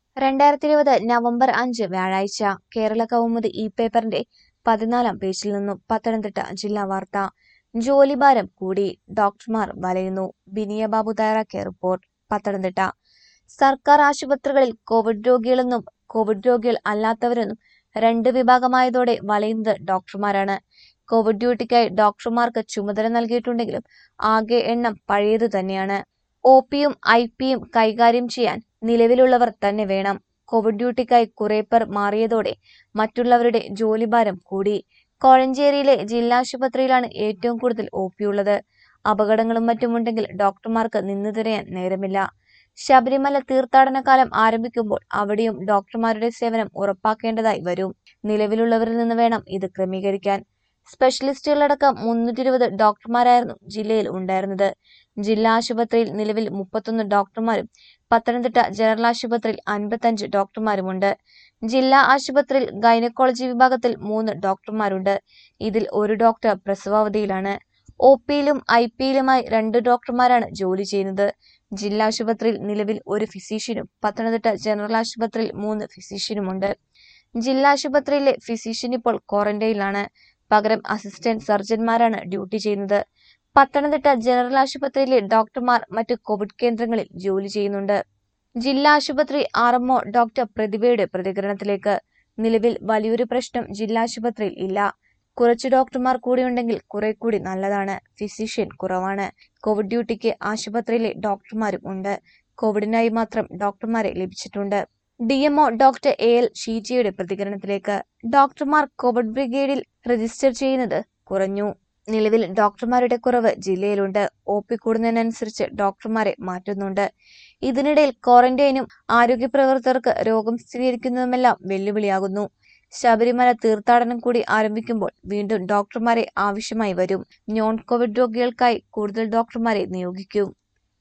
രണ്ടായിരത്തി ഇരുപത് നവംബർ അഞ്ച് വ്യാഴാഴ്ച കേരള കൗമുദി ഇ പേപ്പറിന്റെ പതിനാലാം പേജിൽ നിന്നും പത്തനംതിട്ട ജില്ലാ വാർത്ത ജോലിഭാരം കൂടി ഡോക്ടർമാർ വലയുന്നു ബിനിയ ബാബു തയ്യാറാക്കിയ റിപ്പോർട്ട് പത്തനംതിട്ട സർക്കാർ ആശുപത്രികളിൽ കോവിഡ് രോഗികളെന്നും കോവിഡ് രോഗികൾ അല്ലാത്തവരെന്നും രണ്ട് വിഭാഗമായതോടെ വലയുന്നത് ഡോക്ടർമാരാണ് കോവിഡ് ഡ്യൂട്ടിക്കായി ഡോക്ടർമാർക്ക് ചുമതല നൽകിയിട്ടുണ്ടെങ്കിലും ആകെ എണ്ണം പഴയതു തന്നെയാണ് ഒ പിയും ഐ പിയും കൈകാര്യം ചെയ്യാൻ നിലവിലുള്ളവർ തന്നെ വേണം കോവിഡ് ഡ്യൂട്ടിക്കായി കുറെ പേർ മാറിയതോടെ മറ്റുള്ളവരുടെ ജോലിഭാരം കൂടി കോഴഞ്ചേരിയിലെ ജില്ലാ ആശുപത്രിയിലാണ് ഏറ്റവും കൂടുതൽ ഒ പി ഉള്ളത് അപകടങ്ങളും മറ്റുമുണ്ടെങ്കിൽ ഡോക്ടർമാർക്ക് നിന്നു തിരയാൻ നേരമില്ല ശബരിമല തീർത്ഥാടന കാലം ആരംഭിക്കുമ്പോൾ അവിടെയും ഡോക്ടർമാരുടെ സേവനം ഉറപ്പാക്കേണ്ടതായി വരും നിലവിലുള്ളവരിൽ നിന്ന് വേണം ഇത് ക്രമീകരിക്കാൻ സ്പെഷ്യലിസ്റ്റുകളടക്കം മുന്നൂറ്റി ഇരുപത് ഡോക്ടർമാരായിരുന്നു ജില്ലയിൽ ഉണ്ടായിരുന്നത് ജില്ലാ ആശുപത്രിയിൽ നിലവിൽ മുപ്പത്തൊന്ന് ഡോക്ടർമാരും പത്തനംതിട്ട ജനറൽ ആശുപത്രിയിൽ അൻപത്തഞ്ച് ഡോക്ടർമാരുമുണ്ട് ജില്ലാ ആശുപത്രിയിൽ ഗൈനക്കോളജി വിഭാഗത്തിൽ മൂന്ന് ഡോക്ടർമാരുണ്ട് ഇതിൽ ഒരു ഡോക്ടർ പ്രസവാവധിയിലാണ് ഒ പിയിലും ഐ പിയിലുമായി രണ്ട് ഡോക്ടർമാരാണ് ജോലി ചെയ്യുന്നത് ജില്ലാ ആശുപത്രിയിൽ നിലവിൽ ഒരു ഫിസീഷ്യനും പത്തനംതിട്ട ജനറൽ ആശുപത്രിയിൽ മൂന്ന് ഫിസീഷ്യനുമുണ്ട് ജില്ലാ ആശുപത്രിയിലെ ഫിസീഷ്യൻ ഇപ്പോൾ ക്വാറന്റൈനിലാണ് പകരം അസിസ്റ്റന്റ് സർജൻമാരാണ് ഡ്യൂട്ടി ചെയ്യുന്നത് പത്തനംതിട്ട ജനറൽ ആശുപത്രിയിലെ ഡോക്ടർമാർ മറ്റ് കോവിഡ് കേന്ദ്രങ്ങളിൽ ജോലി ചെയ്യുന്നുണ്ട് ജില്ലാ ആശുപത്രി ആർഎംഒ ഡോക്ടർ പ്രതിഭയുടെ പ്രതികരണത്തിലേക്ക് നിലവിൽ വലിയൊരു പ്രശ്നം ജില്ലാ ആശുപത്രിയിൽ ഇല്ല കുറച്ച് ഡോക്ടർമാർ കൂടിയുണ്ടെങ്കിൽ കുറെ കൂടി നല്ലതാണ് ഫിസിഷ്യൻ കുറവാണ് കോവിഡ് ഡ്യൂട്ടിക്ക് ആശുപത്രിയിലെ ഡോക്ടർമാരും ഉണ്ട് കോവിഡിനായി മാത്രം ഡോക്ടർമാരെ ലഭിച്ചിട്ടുണ്ട് D MO doctor A L ഷീജയുടെ പ്രതികരണത്തിലേക്ക് ഡോക്ടർമാർ കോവിഡ് ബ്രിഗേഡിൽ രജിസ്റ്റർ ചെയ്യുന്നത് കുറഞ്ഞു നിലവിൽ ഡോക്ടർമാരുടെ കുറവ് ജില്ലയിലുണ്ട് ഒ പി കൂടുന്നതിനനുസരിച്ച് ഡോക്ടർമാരെ മാറ്റുന്നുണ്ട് ഇതിനിടയിൽ ക്വാറന്റൈനും ആരോഗ്യപ്രവർത്തകർക്ക് രോഗം സ്ഥിരീകരിക്കുന്നതുമെല്ലാം വെല്ലുവിളിയാകുന്നു ശബരിമല തീർത്ഥാടനം കൂടി ആരംഭിക്കുമ്പോൾ വീണ്ടും ഡോക്ടർമാരെ ആവശ്യമായി വരും നോൺ കോവിഡ് രോഗികൾക്കായി കൂടുതൽ ഡോക്ടർമാരെ നിയോഗിക്കും